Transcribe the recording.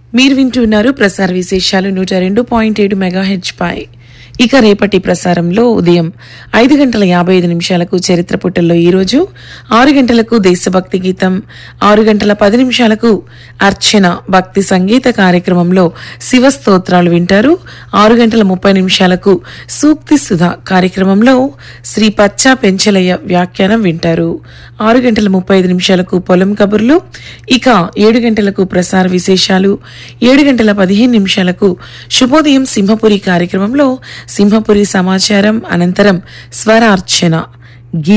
మీరు వింటున్నారు ప్రసార విశేషాలు నూట రెండు పాయింట్ ఏడు మెగాహెచ్ పై ఇక రేపటి ప్రసారంలో ఉదయం ఐదు గంటల యాభై ఐదు నిమిషాలకు చరిత్ర పుటల్లో ఈరోజు ఆరు గంటలకు దేశభక్తి గీతం ఆరు గంటల పది నిమిషాలకు అర్చన భక్తి సంగీత కార్యక్రమంలో శివ స్తోత్రాలు వింటారు ఆరు గంటల ముప్పై నిమిషాలకు సూక్తి సుధా కార్యక్రమంలో శ్రీ పచ్చా పెంచలయ్య వ్యాఖ్యానం వింటారు ఆరు గంటల ముప్పై ఐదు నిమిషాలకు పొలం కబుర్లు ఇక ఏడు గంటలకు ప్రసార విశేషాలు ఏడు గంటల పదిహేను నిమిషాలకు శుభోదయం సింహపురి కార్యక్రమంలో సింహపురి సమాచారం అనంతరం స్వరార్చన గీ